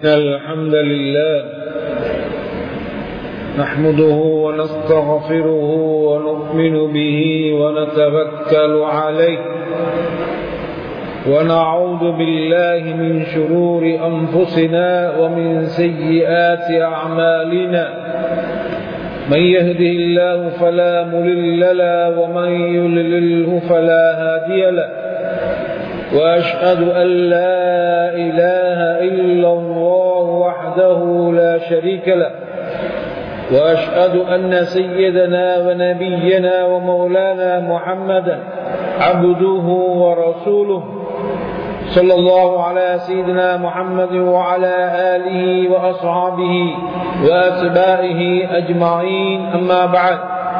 الحمد لله نحمده ونستغفره ونؤمن به ونتوكل عليه ونعوذ بالله من شرور أنفسنا ومن سيئات أعمالنا من يهده الله فلا ملل له ومن يلله فلا هادي له وأشهد أن لا إله إلا الله وحده لا شريك له وأشهد أن سيدنا ونبينا ومولانا محمدا عبده ورسوله صلى الله على سيدنا محمد وعلى آله وأصحابه وأتباعه أجمعين أما بعد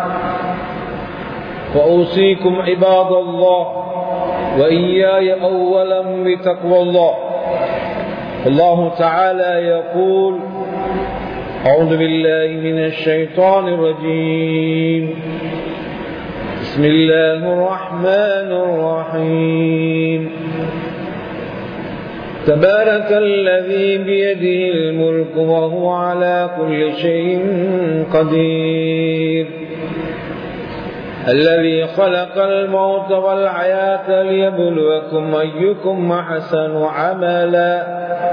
فأوصيكم عباد الله وإياي أولا بتقوى الله الله تعالى يقول أعوذ بالله من الشيطان الرجيم بسم الله الرحمن الرحيم تبارك الذي بيده الملك وهو على كل شيء قدير الذي خلق الموت والحياة ليبلوكم أيكم أحسن عملا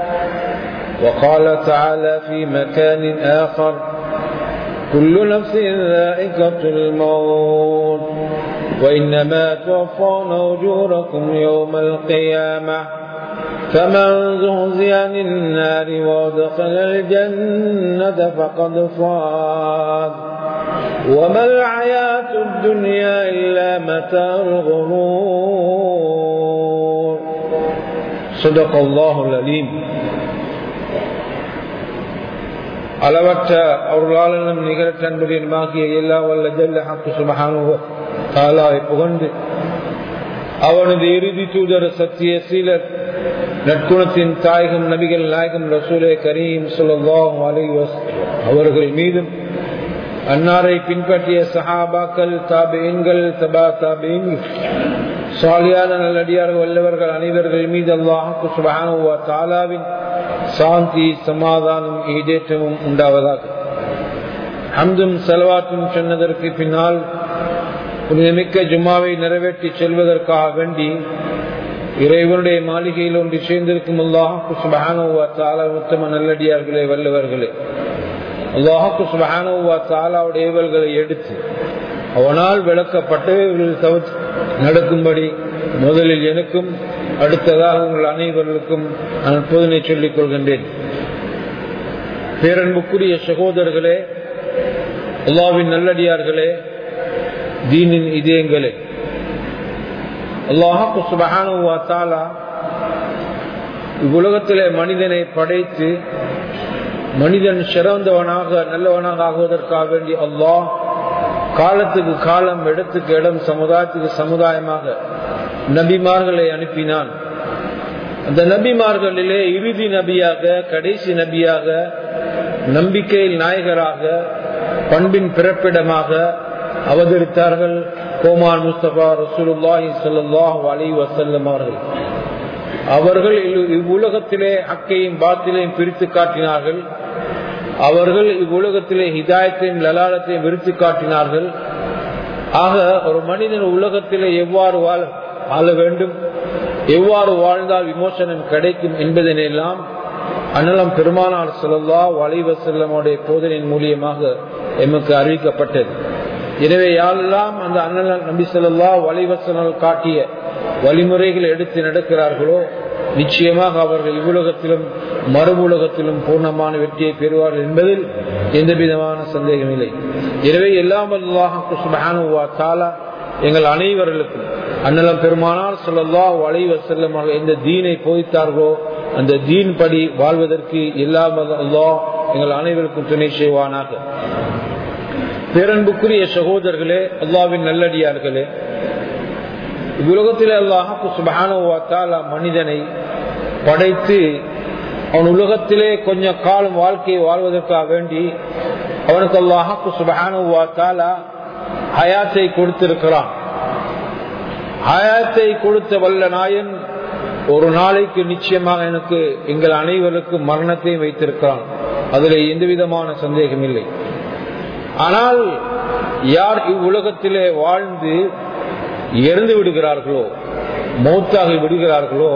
وقال تعالى في مكان آخر كل نفس ذائقة الموت وإنما توفون أجوركم يوم القيامة فمن زهزي عن النار وادخل الجنة فقد فاز وما الحياة الدنيا إلا متاع الغرور صدق الله العليم அளவற்ற அருளாளனும் நிகழற்ற அன்புடையமாகிய எல்லா வல்ல ஜல்ல ஹக்கு சுபஹானுவ தாலாவை புகழ்ந்து அவனது இறுதி தூதர் சத்திய சீலர் நற்குணத்தின் தாயகம் நபிகள் நாயகம் ரசூலே கரீம் சுல்லாஹ் அலி அவர்கள் மீதும் அன்னாரை பின்பற்றிய சஹாபாக்கள் தாபீன்கள் தபா தாபீன் சாலியான நல்லடியார்கள் வல்லவர்கள் அனைவர்கள் மீது அல்லாஹுக்கு சுபஹானுவா தாலாவின் சாந்தி சமாதானம் ஈடேற்றமும் உண்டாவதாக ஹம்தும் செலவாற்றும் சொன்னதற்கு பின்னால் புனிதமிக்க ஜும்மாவை நிறைவேற்றி செல்வதற்காக வேண்டி இறைவனுடைய மாளிகையில் ஒன்று சேர்ந்திருக்கும் அல்லாஹுக்கு சுபஹானுவா தாலா உத்தம நல்லடியார்களே வல்லவர்களே அல்லாஹுக்கு சுபஹானுவா தாலாவுடைய ஏவல்களை எடுத்து அவனால் விளக்கப்பட்டவர்கள் தவிர்த்து நடக்கும்படி முதலில் எனக்கும் அடுத்ததாக உங்கள் அனைவர்களுக்கும் நான் பொதுனை சொல்லிக் கொள்கின்றேன் பேரன்புக்குரிய சகோதரர்களே அல்லாவின் நல்லடியார்களே தீனின் இதயங்களே அல்லாஹு சுபஹானுவா தாலா இவ்வுலகத்திலே மனிதனை படைத்து மனிதன் சிறந்தவனாக நல்லவனாக ஆகுவதற்காக வேண்டி அல்லாஹ் காலத்துக்கு காலம் இடத்துக்கு இடம் சமுதாயத்துக்கு சமுதாயமாக நபிமார்களை அனுப்பினான் அந்த நபிமார்களிலே இறுதி நபியாக கடைசி நபியாக நம்பிக்கையில் நாயகராக பண்பின் பிறப்பிடமாக அவதரித்தார்கள் கோமான் முஸ்தபா ரசூலுல்லாஹி சல்லாஹ் அலி வசல்லம் அவர்கள் அவர்கள் இவ்வுலகத்திலே அக்கையும் பாத்திலையும் பிரித்து காட்டினார்கள் அவர்கள் இவ்வுலகத்திலே ஹிதாயத்தையும் லலாலத்தையும் விரித்து காட்டினார்கள் ஆக ஒரு மனிதன் உலகத்திலே எவ்வாறு வாழ வாழ வேண்டும் எவ்வாறு வாழ்ந்தால் விமோசனம் கிடைக்கும் என்பதனெல்லாம் அன்னலம் பெருமானார் சொல்லல்லா வளைவ செல்லமுடைய போதனையின் மூலியமாக எமக்கு அறிவிக்கப்பட்டது எனவே யாரெல்லாம் அந்த அண்ணல் நபி சொல்லல்லா வளைவசனல் காட்டிய வழிமுறைகளை எடுத்து நடக்கிறார்களோ நிச்சயமாக அவர்கள் இவ்வுலகத்திலும் மறு உலகத்திலும் பூர்ணமான வெற்றியை பெறுவார்கள் என்பதில் எந்த விதமான சந்தேகம் இல்லை எனவே எல்லாம் தாலா எங்கள் அனைவர்களுக்கும் அன்னலம் பெருமானால் சொல்லல்லா வளைவ செல்லமாக எந்த தீனை போதித்தார்களோ அந்த தீன் படி வாழ்வதற்கு எல்லாம் அல்லா எங்கள் அனைவருக்கும் துணை செய்வானாக பேரன்புக்குரிய சகோதரர்களே அல்லாவின் நல்லடியார்களே இவ்வுலகத்தில் அல்லாஹாக்கு சுபகான மனிதனை படைத்து அவன் உலகத்திலே கொஞ்ச காலம் வாழ்க்கையை வாழ்வதற்காக வேண்டி அவனுக்கு அல்லாஹாக்கு சுபகான ஹயாத்தை கொடுத்திருக்கிறான் ஹயாத்தை கொடுத்த வல்ல நாயன் ஒரு நாளைக்கு நிச்சயமாக எனக்கு எங்கள் அனைவருக்கும் மரணத்தை வைத்திருக்கிறான் அதில் எந்த விதமான சந்தேகம் இல்லை ஆனால் யார் இவ்வுலகத்திலே வாழ்ந்து இறந்து விடுகிறார்களோ மௌத்தாகி விடுகிறார்களோ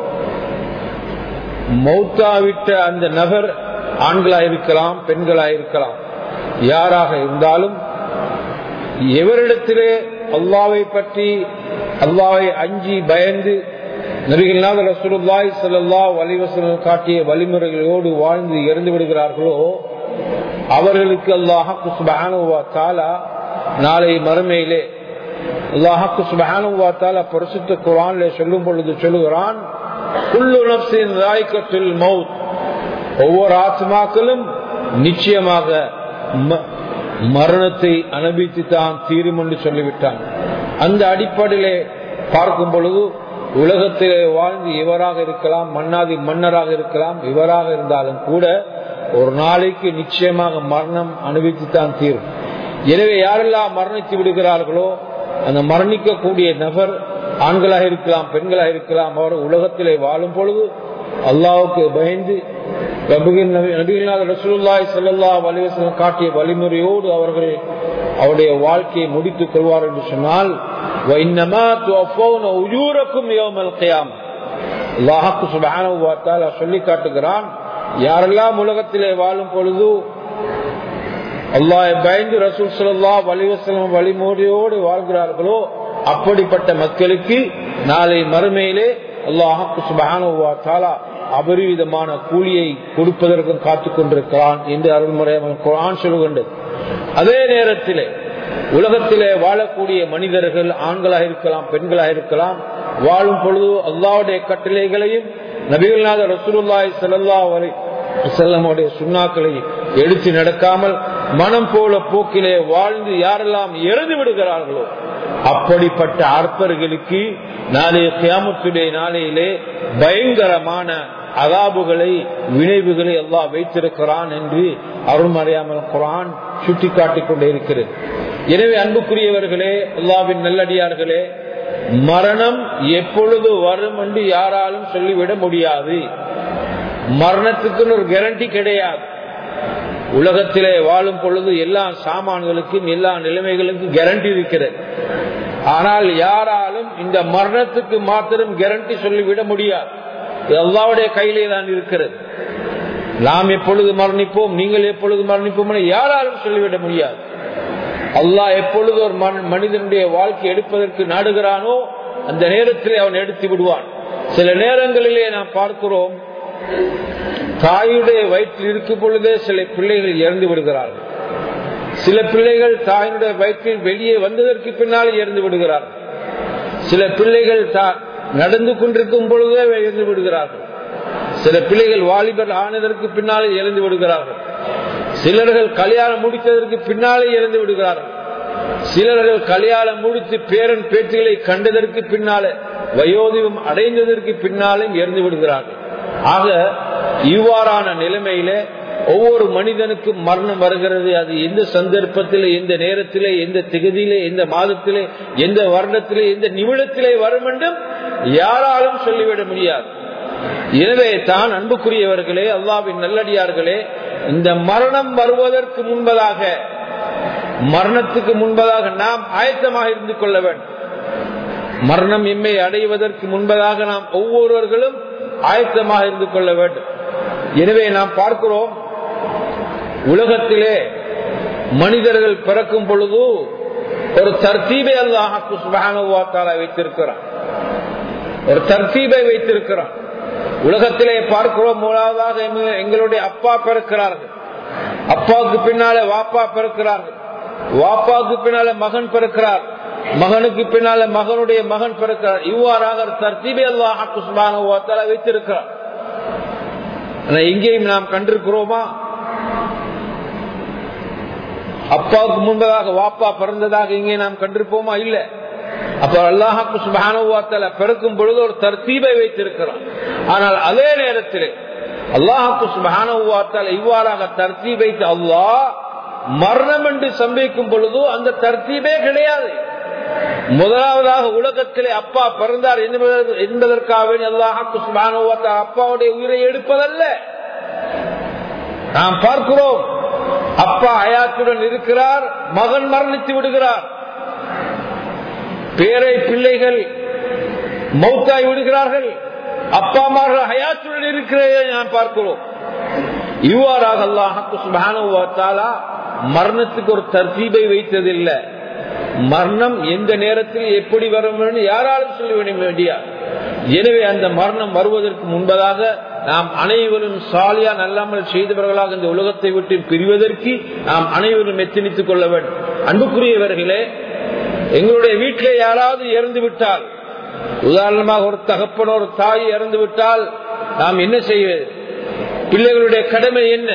மௌத்தாவிட்ட அந்த நபர் ஆண்களாயிருக்கலாம் பெண்களாயிருக்கலாம் யாராக இருந்தாலும் எவரிடத்திலே அல்லாவை பற்றி அல்லாவை அஞ்சி பயந்து நபிகள்நாத ரசூலுல்லாய் சல்லா வலிவசலம் காட்டிய வழிமுறைகளோடு வாழ்ந்து இறந்து விடுகிறார்களோ அவர்களுக்கு அல்லாஹாக்கு சுபஹானுவா தாலா நாளை மறுமையிலே அல்லாஹாக்கு சுபஹானுவா தாலா பரிசுத்த குரான்ல சொல்லும் பொழுது சொல்லுகிறான் குல்லு நப்சின் ராய்கத்தில் மவுத் ஒவ்வொரு ஆத்மாக்களும் நிச்சயமாக மரணத்தை அனுபவித்து தான் தீரும் என்று சொல்லிவிட்டான் அந்த அடிப்படையிலே பார்க்கும் பொழுது உலகத்திலே வாழ்ந்து இவராக இருக்கலாம் மன்னாதி மன்னராக இருக்கலாம் இவராக இருந்தாலும் கூட ஒரு நாளைக்கு நிச்சயமாக மரணம் அனுபவித்து தான் தீரும் எனவே யாரெல்லாம் மரணித்து விடுகிறார்களோ அந்த மரணிக்கக்கூடிய நபர் ஆண்களாக இருக்கலாம் பெண்களாக இருக்கலாம் அவர் உலகத்திலே வாழும் பொழுது அல்லாவுக்கு பயந்து ரசூல்லாய் சல்லா வலிவசனம் காட்டிய வழிமுறையோடு அவர்கள் அவருடைய வாழ்க்கையை முடித்துக் கொள்வார் என்று சொன்னால் சொல்லி காட்டுகிறான் யாரெல்லாம் உலகத்திலே வாழும் பொழுது அல்லாஹ் பயந்து ரசூல் சல்லா வலிவசலம் வழிமுறையோடு வாழ்கிறார்களோ அப்படிப்பட்ட மக்களுக்கு நாளை மறுமையிலே அல்லாஹாக்கு சுபஹானுவா தாலா அபரிவிதமான கூலியை கொடுப்பதற்கும் காத்துக் கொண்டிருக்கிறான் என்று அருள்முறை குரான் சொல்லுகின்றது அதே நேரத்திலே உலகத்திலே வாழக்கூடிய மனிதர்கள் ஆண்களாக இருக்கலாம் பெண்களாக இருக்கலாம் வாழும் பொழுது அல்லாவுடைய கட்டளைகளையும் நபிகள்நாத ரசூலுல்லாய் செல்லல்லா வரை செல்லமுடைய சுண்ணாக்களை எடுத்து நடக்காமல் மனம் போல போக்கிலே வாழ்ந்து யாரெல்லாம் இறந்து விடுகிறார்களோ அப்படிப்பட்ட அற்பர்களுக்கு நாளைய கியாமத்துடைய நாளையிலே பயங்கரமான அதாபுகளை விளைவுகளை எல்லாம் வைத்திருக்கிறான் என்று அருள்மறையாமல் குரான் சுட்டி காட்டிக் கொண்டே இருக்கிறது எனவே அன்புக்குரியவர்களே அல்லாவின் நல்லடியார்களே மரணம் எப்பொழுது வரும் என்று யாராலும் சொல்லிவிட முடியாது மரணத்துக்குன்னு ஒரு கேரண்டி கிடையாது உலகத்திலே வாழும் பொழுது எல்லா சாமான்களுக்கும் எல்லா நிலைமைகளுக்கும் கேரண்டி இருக்கிறது ஆனால் யாராலும் இந்த மரணத்துக்கு மாத்திரம் கேரண்டி சொல்லிவிட முடியாது எல்லாவுடைய கையிலே தான் இருக்கிறது நாம் எப்பொழுது மரணிப்போம் நீங்கள் எப்பொழுது மரணிப்போம் என யாராலும் சொல்லிவிட முடியாது அல்லாஹ் எப்பொழுது ஒரு மனிதனுடைய வாழ்க்கை எடுப்பதற்கு நாடுகிறானோ அந்த நேரத்திலே அவன் எடுத்து விடுவான் சில நேரங்களிலே நாம் பார்க்கிறோம் தாயுடைய வயிற்றில் இருக்கும் பொழுதே சில பிள்ளைகள் இறந்து விடுகிறார்கள் சில பிள்ளைகள் தாயினுடைய வயிற்றில் வெளியே வந்ததற்கு பின்னால் இறந்து விடுகிறார்கள் சில பிள்ளைகள் நடந்து கொண்டிருக்கும் பொழுதே இறந்து விடுகிறார்கள் சில பிள்ளைகள் வாலிபர் ஆனதற்கு பின்னாலே இறந்து விடுகிறார்கள் சிலர்கள் கல்யாணம் முடித்ததற்கு பின்னாலே இறந்து விடுகிறார்கள் சிலர்கள் கல்யாணம் முடித்து பேரன் பேச்சுகளை கண்டதற்கு பின்னாலே வயோதிபம் அடைந்ததற்கு பின்னாலும் இறந்து விடுகிறார்கள் ஆக இவ்வாறான நிலைமையில ஒவ்வொரு மனிதனுக்கும் மரணம் வருகிறது அது எந்த சந்தர்ப்பத்திலே எந்த நேரத்திலே எந்த திகதியிலே எந்த மாதத்திலே எந்த வருடத்திலே எந்த நிமிடத்திலே வரும் என்றும் யாராலும் சொல்லிவிட முடியாது எனவே தான் அன்புக்குரியவர்களே அல்லாவின் நல்லடியார்களே இந்த மரணம் வருவதற்கு முன்பதாக மரணத்துக்கு முன்பதாக நாம் ஆயத்தமாக இருந்து கொள்ள வேண்டும் மரணம் எம்மை அடைவதற்கு முன்பதாக நாம் ஒவ்வொருவர்களும் ஆயத்தமாக இருந்து கொள்ள வேண்டும் எனவே நாம் பார்க்கிறோம் உலகத்திலே மனிதர்கள் பிறக்கும் பொழுது ஒரு தர்த்தீபை அல்லாஹாக்கு சுபானுவாத்தால வைத்திருக்கிறான் ஒரு தர்த்தீபை வைத்திருக்கிறான் உலகத்திலே பார்க்கிறோம் முதலாவதாக எங்களுடைய அப்பா பிறக்கிறார்கள் அப்பாவுக்கு பின்னாலே வாப்பா பிறக்கிறார்கள் வாப்பாவுக்கு பின்னாலே மகன் பிறக்கிறார் மகனுக்கு பின்னால மகனுடைய மகன் பிறக்கிறார் இவ்வாறாக தர்த்தீபை அல்லாஹாக்கு சுபானுவாத்தால வைத்திருக்கிறார் எங்கேயும் நாம் கண்டிருக்கிறோமா அப்பாவுக்கு முன்பதாக வாப்பா பிறந்ததாக இங்கே நாம் கண்டிருப்போமா இல்ல அப்ப அல்லாஹாக்கு சுபானுவாத்தல பிறக்கும் பொழுது ஒரு தர்த்தீபை வைத்திருக்கிறான் ஆனால் அதே நேரத்தில் அல்லாஹாக்கு சுபானுவாத்தால இவ்வாறாக தர்த்தீ வைத்து அல்லாஹ் மரணம் என்று சம்பவிக்கும் பொழுது அந்த தர்த்தீபே கிடையாது முதலாவதாக உலகத்திலே அப்பா பிறந்தார் என்பதற்காக அல்லாஹ் அப்பாவுடைய உயிரை எடுப்பதல்ல நாம் பார்க்கிறோம் அப்பா அயாத்துடன் இருக்கிறார் மகன் மரணித்து விடுகிறார் பேரை பிள்ளைகள் மௌத்தாய் விடுகிறார்கள் அப்பா அம்மார்கள் ஹயாத்துடன் இருக்கிறதை நான் பார்க்கிறோம் இவ்வாறாக அல்லாஹாலா மரணத்துக்கு ஒரு தர்த்தீபை வைத்ததில்லை மரணம் எந்த நேரத்தில் எப்படி வரும் யாராலும் சொல்ல வேண்டிய எனவே அந்த மரணம் வருவதற்கு முன்பதாக நாம் அனைவரும் சாலியா நல்லாமல் செய்தவர்களாக இந்த உலகத்தை விட்டு பிரிவதற்கு நாம் அனைவரும் எத்தனித்துக் கொள்ள வேண்டும் அன்புக்குரியவர்களே எங்களுடைய வீட்டிலே யாராவது இறந்து விட்டால் உதாரணமாக ஒரு தகப்பன் ஒரு தாய் இறந்து விட்டால் நாம் என்ன செய்வது பிள்ளைகளுடைய கடமை என்ன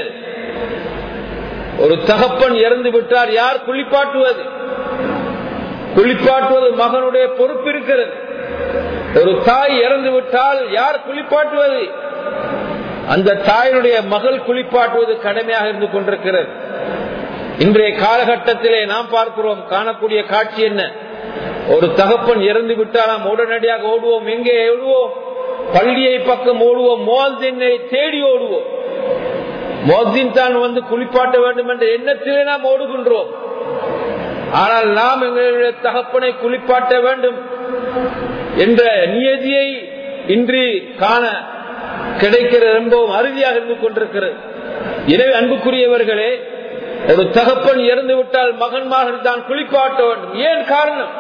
ஒரு தகப்பன் இறந்து விட்டால் யார் குளிப்பாட்டுவது குளிப்பாட்டுவது மகனுடைய பொறுப்பு இருக்கிறது ஒரு தாய் இறந்து விட்டால் யார் குளிப்பாட்டுவது அந்த தாயினுடைய மகள் குளிப்பாட்டுவது கடமையாக இருந்து கொண்டிருக்கிறது இன்றைய காலகட்டத்திலே நாம் பார்க்கிறோம் காணக்கூடிய காட்சி என்ன ஒரு தகப்பன் இறந்து விட்டால் நாம் உடனடியாக ஓடுவோம் எங்கே ஓடுவோம் பள்ளியை பக்கம் ஓடுவோம் மோல்தினை தேடி ஓடுவோம் மோல்தின் தான் வந்து குளிப்பாட்ட வேண்டும் என்ற எண்ணத்திலே நாம் ஓடுகின்றோம் ஆனால் நாம் எங்களுடைய தகப்பனை குளிப்பாட்ட வேண்டும் என்ற நியதியை இன்று காண கிடைக்கிற ரொம்பவும் அறுதியாக இருந்து கொண்டிருக்கிறது எனவே அன்புக்குரியவர்களே ஒரு தகப்பன் இறந்து விட்டால் மகன்மார்கள் தான் குளிப்பாட்ட வேண்டும் ஏன் காரணம்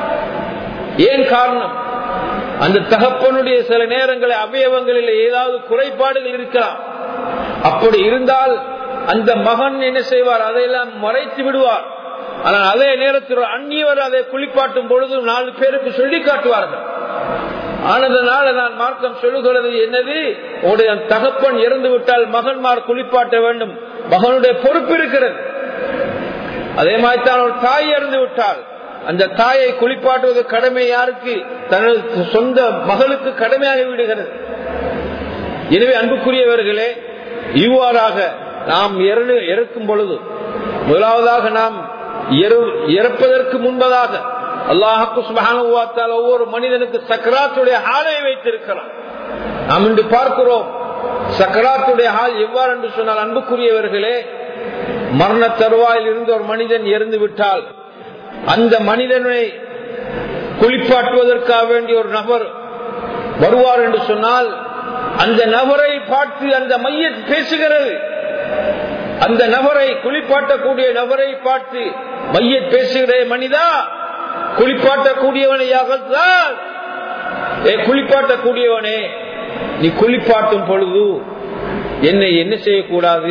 ஏன் காரணம் அந்த தகப்பனுடைய சில நேரங்களில் அவயவங்களில் ஏதாவது குறைபாடுகள் இருக்கலாம் அப்படி இருந்தால் அந்த மகன் என்ன செய்வார் அதையெல்லாம் மறைத்து விடுவார் ஆனால் அதே நேரத்தில் அந்நியவர் அதை குளிப்பாட்டும் பொழுது நாலு பேருக்கு சொல்லி காட்டுவார்கள் ஆனதுனால நான் மார்க்கம் சொல்லுகிறது என்னது உடைய தகப்பன் இறந்து விட்டால் மகன்மார் குளிப்பாட்ட வேண்டும் மகனுடைய பொறுப்பு இருக்கிறது அதே மாதிரி தான் ஒரு தாய் இறந்து விட்டால் அந்த தாயை குளிப்பாட்டுவது கடமை யாருக்கு தனது சொந்த மகளுக்கு கடமையாகி விடுகிறது எனவே அன்புக்குரியவர்களே இவ்வாறாக நாம் இறக்கும் பொழுது முதலாவதாக நாம் இறப்பதற்கு முன்பதாக அல்லாஹாக்கு சுபகான ஒவ்வொரு மனிதனுக்கு சக்கராத்துடைய ஹாலை வைத்திருக்கலாம் நாம் இன்று பார்க்கிறோம் சக்கராத்துடைய ஹால் எவ்வாறு என்று சொன்னால் அன்புக்குரியவர்களே மரண தருவாயில் இருந்து ஒரு மனிதன் இறந்து விட்டால் அந்த மனிதனை குளிப்பாட்டுவதற்காக வேண்டிய ஒரு நபர் வருவார் என்று சொன்னால் அந்த நபரை பார்த்து அந்த மைய பேசுகிறது அந்த நபரை குளிப்பாட்டக்கூடிய நபரை பார்த்து மைய பேசுகிற மனிதா குளிப்பாட்டக்கூடியவனையாகத்தான் ஏ குளிப்பாட்டக்கூடியவனே நீ குளிப்பாட்டும் பொழுது என்னை என்ன செய்யக்கூடாது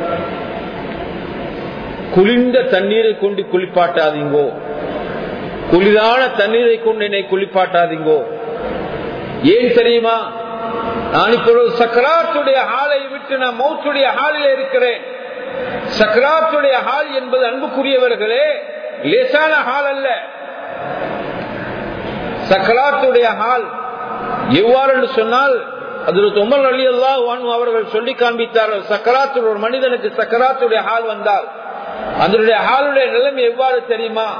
குளிர்ந்த தண்ணீரை கொண்டு குளிப்பாட்டாதீங்கோ குளிரான தண்ணீரை கொண்டு என்னை குளிப்பாட்டாதீங்கோ ஏன் தெரியுமா நான் இப்பொழுது சக்கராத்துடைய ஹாலை விட்டு நான் மௌத்துடைய ஹாலில் இருக்கிறேன் சக்கராத்துடைய ஹால் என்பது அன்புக்குரியவர்களே லேசான ஹால் அல்ல சக்கராத்துடைய ஹால் எவ்வாறு என்று சொன்னால் அதில் உமர் அலி அல்லா அவர்கள் சொல்லி காண்பித்தார்கள் சக்கராத்து ஒரு மனிதனுக்கு சக்கராத்துடைய ஹால் வந்தால் அதனுடைய ஹாலுடைய நிலைமை எவ்வாறு தெரியுமா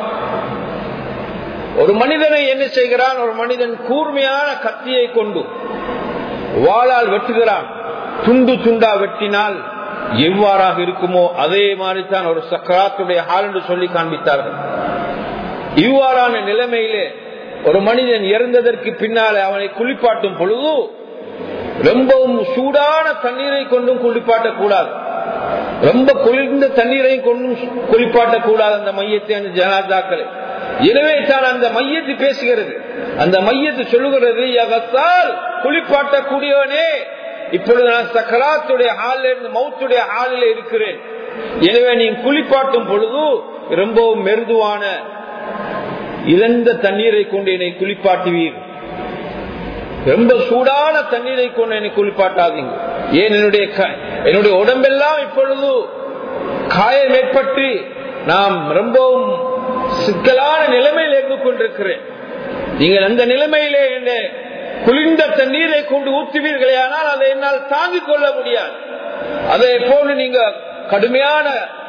ஒரு மனிதனை என்ன செய்கிறான் ஒரு மனிதன் கூர்மையான கத்தியை கொண்டு வாளால் வெட்டுகிறான் துண்டு துண்டா வெட்டினால் எவ்வாறாக இருக்குமோ அதே மாதிரி தான் ஒரு சக்கராத்துடைய ஹால் என்று சொல்லி காண்பித்தார்கள் இவ்வாறான நிலைமையிலே ஒரு மனிதன் இறந்ததற்கு பின்னாலே அவனை குளிப்பாட்டும் பொழுது ரொம்பவும் சூடான தண்ணீரை கொண்டும் குளிப்பாட்டக் கூடாது ரொம்ப குளிர்ந்த தண்ணீரை கொண்டும் குளிப்பாட்டக் கூடாது அந்த மையத்தை அந்த ஜனாதாக்களை எனவே தான் அந்த மையத்து பேசுகிறது அந்த மையத்து சொல்லுகிறது யகத்தால் குளிப்பாட்டக்கூடியவனே இப்பொழுது நான் சக்கராத்துடைய ஹாலில் இருந்து மௌத்துடைய ஹாலில் இருக்கிறேன் எனவே நீ குளிப்பாட்டும் பொழுது ரொம்பவும் மெருதுவான இழந்த தண்ணீரை கொண்டு என்னை குளிப்பாட்டுவீர் ரொம்ப சூடான தண்ணீரை கொண்டு என்னை குளிப்பாட்டாதீங்க ஏன் என்னுடைய என்னுடைய உடம்பெல்லாம் இப்பொழுது காயம் ஏற்பட்டு நாம் ரொம்பவும் சிக்கலான நிலைமையில் இருந்து கொண்டிருக்கிறேன் நீங்கள் அந்த நிலைமையிலே என்ன குளிர்ந்த தண்ணீரை கொண்டு ஊற்றுவீர்களே ஆனால் அதை என்னால் தாங்கிக் கொள்ள முடியாது அதை போல நீங்க கடுமையான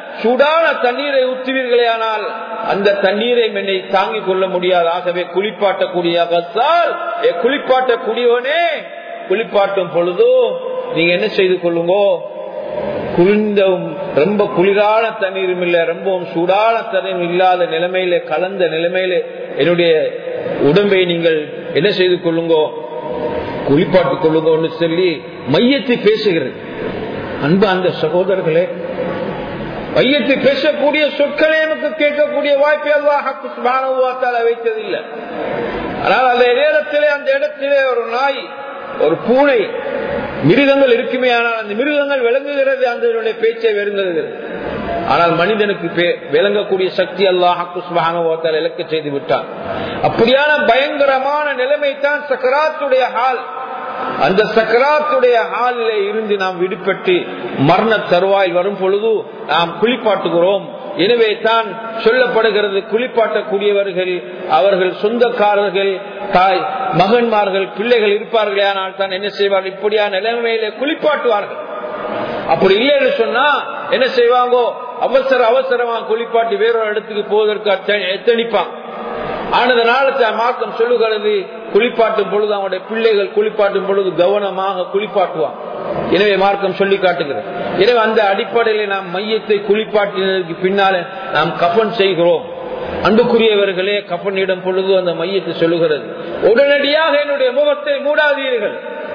சூடான தண்ணீரை ஊற்றுவீர்களே ஆனால் அந்த தண்ணீரை என்னை தாங்கிக் கொள்ள முடியாது ஆகவே குளிப்பாட்டக்கூடிய அகத்தால் ஏ, குளிப்பாட்டக்கூடியவனே குளிப்பாட்டும் பொழுதோ நீங்க என்ன செய்து கொள்ளுங்கோ குளிர்ந்தும் ரொம்ப குளிரான தண்ணீரும் இல்ல ரொம்பவும் சூடான தண்ணீரும் இல்லாத நிலைமையில கலந்த நிலைமையில என்னுடைய உடம்பை நீங்கள் என்ன செய்து கொள்ளுங்கோ குளிப்பாட்டிக் கொள்ளுங்கன்னு சொல்லி மையத்தை பேசுகிறது அன்பு அந்த சகோதரர்களே மையத்தை பேசக்கூடிய சொற்களை நமக்கு கேட்கக்கூடிய வாய்ப்பை அல்லாஹால வைத்ததில்லை ஆனால் அந்த நேரத்திலே அந்த இடத்திலே ஒரு நாய் ஒரு பூனை மிருகங்கள் இருக்குமே ஆனால் அந்த மிருகங்கள் விளங்குகிறது அந்த பேச்சை விருங்குகிறது ஆனால் மனிதனுக்கு பே- விளங்கக்கூடிய சக்தி அல்லாஹால இலக்க செய்து விட்டார் அப்படியான பயங்கரமான நிலைமை தான் சக்கராத்துடைய ஹால் அந்த சக்கராத்துடைய ஹாலிலே இருந்து நாம் விடுபட்டு மரண தருவாய் வரும் பொழுது நாம் குளிப்பாட்டுகிறோம் எனவே தான் சொல்லப்படுகிறது குளிப்பாட்டக்கூடியவர்கள் அவர்கள் சொந்தக்காரர்கள் தாய் மகன்மார்கள் பிள்ளைகள் இருப்பார்களே ஆனால் தான் என்ன செய்வார்கள் இப்படியான நிலைமையிலே குளிப்பாட்டுவார்கள் அப்படி இல்லைன்னு சொன்னா என்ன செய்வாங்கோ அவசர அவசரமா குளிப்பாட்டி வேறொரு இடத்துக்கு போவதற்கு அத்த- எத்தனிப்பாங்க ஆனதனால த- மார்க்கம் சொல்லுகிறது குளிப்பாட்டும் பொழுது அவனுடைய பிள்ளைகள் குளிப்பாட்டும் பொழுது கவனமாக குளிப்பாட்டுவான் எனவே மார்க்கம் சொல்லி காட்டுகிறது எனவே அந்த அடிப்படையில நாம் மையத்தை குளிப்பாட்டினதற்கு பின்னால நாம் கஃன் செய்கிறோம் அன்புக்குரியவர்களே கஃனிடம் பொழுது அந்த மையத்தை சொல்லுகிறது உடனடியாக என்னுடைய முகத்தை மூடாதீர்கள்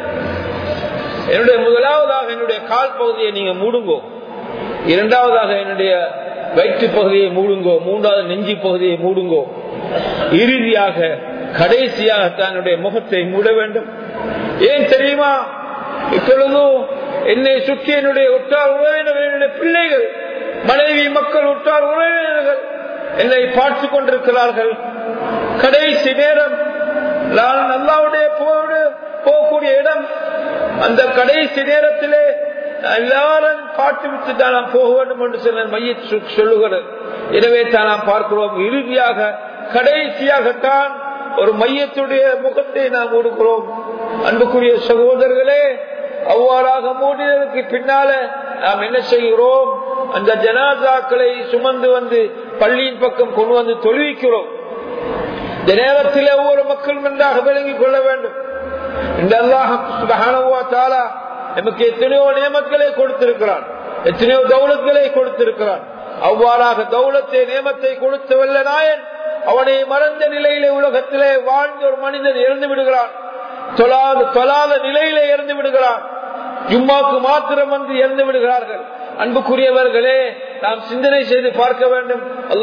என்னுடைய முதலாவதாக என்னுடைய கால் பகுதியை நீங்க மூடுங்கோ இரண்டாவதாக என்னுடைய வயிற்று பகுதியை மூடுங்கோ மூன்றாவது நெஞ்சி பகுதியை மூடுங்கோ இறுதியாக கடைசியாக தன்னுடைய முகத்தை மூட வேண்டும் ஏன் தெரியுமா இப்பொழுதும் என்னை சுற்றி என்னுடைய உற்றார் உறவினர்கள் என்னுடைய பிள்ளைகள் மனைவி மக்கள் உற்றார் உறவினர்கள் என்னை பார்த்து கொண்டிருக்கிறார்கள் கடைசி நேரம் நான் அல்லாவுடைய போடு போகக்கூடிய இடம் அந்த கடைசி நேரத்திலே எல்லாரும் பார்த்து விட்டு தான் நாம் போக வேண்டும் என்று சில மைய சொல்லுகிறது எனவே தான் நாம் பார்க்கிறோம் இறுதியாக கடைசியாகத்தான் ஒரு மையத்துடைய முகத்தை நாம் கொடுக்கிறோம் அன்புக்குரிய சகோதரர்களே அவ்வாறாக மூடினதற்கு பின்னால நாம் என்ன செய்கிறோம் அந்த ஜனாதாக்களை சுமந்து வந்து பள்ளியின் பக்கம் கொண்டு வந்து தொழுவிக்கிறோம் இந்த நேரத்தில் ஒவ்வொரு மக்களும் நன்றாக விளங்கிக் கொள்ள வேண்டும் இந்த அல்லாஹ் சுப்ஹானஹு வ தஆலா நமக்கு எத்தனையோ நியமங்களை கொடுத்திருக்கிறான் எத்தனையோ தௌலத்களை கொடுத்திருக்கிறான் அவ்வாறாக தௌலத்தை நியமத்தை கொடுத்த வல்ல நாயன் அவனை மறந்த நிலையிலே உலகத்திலே வாழ்ந்த ஒரு மனிதன் இறந்து விடுகிறான் தொழாத தொழாத நிலையிலே இறந்து விடுகிறான் ஜும்மாக்கு மாத்திரம் வந்து இறந்து விடுகிறார்கள் அன்புக்குரியவர்களே நாம் சிந்தனை செய்து பார்க்க வேண்டும்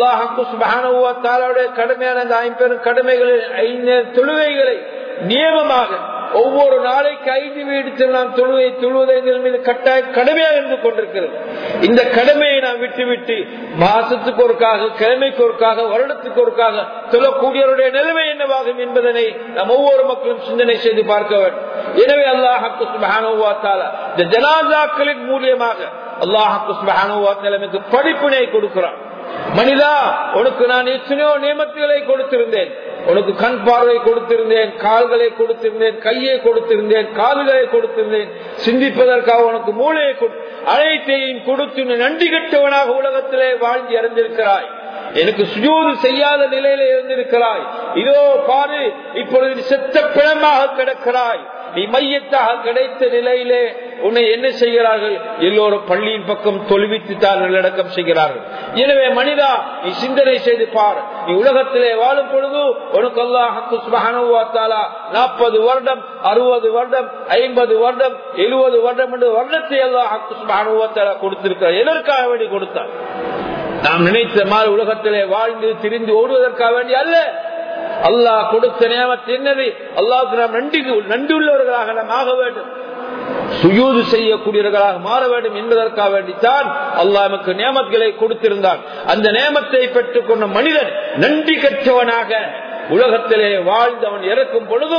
அல்லாஹாலுடைய கடமையான அந்த ஐம்பெரும் கடமைகளில் ஐந்து தொழுவைகளை நியமமாக ஒவ்வொரு நாளைக்கு ஐந்து வீடு நாம் தொழுவை தொழுவதை எங்கள் மீது கட்டாய கடமையாக இருந்து கொண்டிருக்கிறது இந்த கடமையை நாம் விட்டுவிட்டு மாசத்துக்கு ஒருக்காக கிழமைக்கு ஒருக்காக வருடத்துக்கு ஒருக்காக தொழக்கூடியவருடைய நிலைமை என்னவாகும் என்பதனை நாம் ஒவ்வொரு மக்களும் சிந்தனை செய்து பார்க்க வேண்டும் எனவே அல்லாஹாக்கு சுபஹானுவாத்தால இந்த ஜனாதாக்களின் மூலியமாக அல்லாஹாக்கு சுபஹானுவாத்தால நமக்கு படிப்பினை கொடுக்கிறான் மனிதா உனக்கு நான் எத்தனையோ நியமத்துகளை கொடுத்திருந்தேன் உனக்கு கண் பார்வை கொடுத்திருந்தேன் கால்களை கொடுத்திருந்தேன் கையை கொடுத்திருந்தேன் கால்களை கொடுத்திருந்தேன் சிந்திப்பதற்காக உனக்கு மூளையை அனைத்தையும் கொடுத்து நன்றி கட்டவனாக உலகத்திலே வாழ்ந்து இறந்திருக்கிறாய் எனக்கு சுஜூது செய்யாத நிலையில இருந்திருக்கிறாய் இதோ பாரு இப்பொழுது செத்த பிணமாக கிடக்கிறாய் நீ மையத்தாக கிடைத்த நிலையிலே உன்னை என்ன செய்கிறார்கள் எல்லோரும் பள்ளியின் பக்கம் தொழுவித்து தான் நல்லடக்கம் செய்கிறார்கள் எனவே மனிதா நீ சிந்தனை செய்து பார் நீ உலகத்திலே வாழும் பொழுது உனக்கு அல்லாஹாலா நாற்பது வருடம் அறுபது வருடம் ஐம்பது வருடம் எழுபது வருடம் என்று வருடத்தை அல்லாஹாலா கொடுத்திருக்கிறார் எதற்காக வேண்டி கொடுத்தார் நாம் நினைத்த மாதிரி உலகத்திலே வாழ்ந்து திரிந்து ஓடுவதற்காக வேண்டி அல்ல அல்லாஹ் கொடுத்த நியமத்து என்னது அல்லாவுக்கு நாம் நன்றி நன்றி உள்ளவர்களாக நாம் ஆக வேண்டும் சுயூது செய்யக்கூடியவர்களாக மாற வேண்டும் என்பதற்காக வேண்டித்தான் அல்லாஹ் நமக்கு நியமத்களை கொடுத்திருந்தான் அந்த நியமத்தை பெற்றுக் கொண்ட மனிதன் நன்றி கற்றவனாக உலகத்திலே வாழ்ந்து அவன் இறக்கும் பொழுது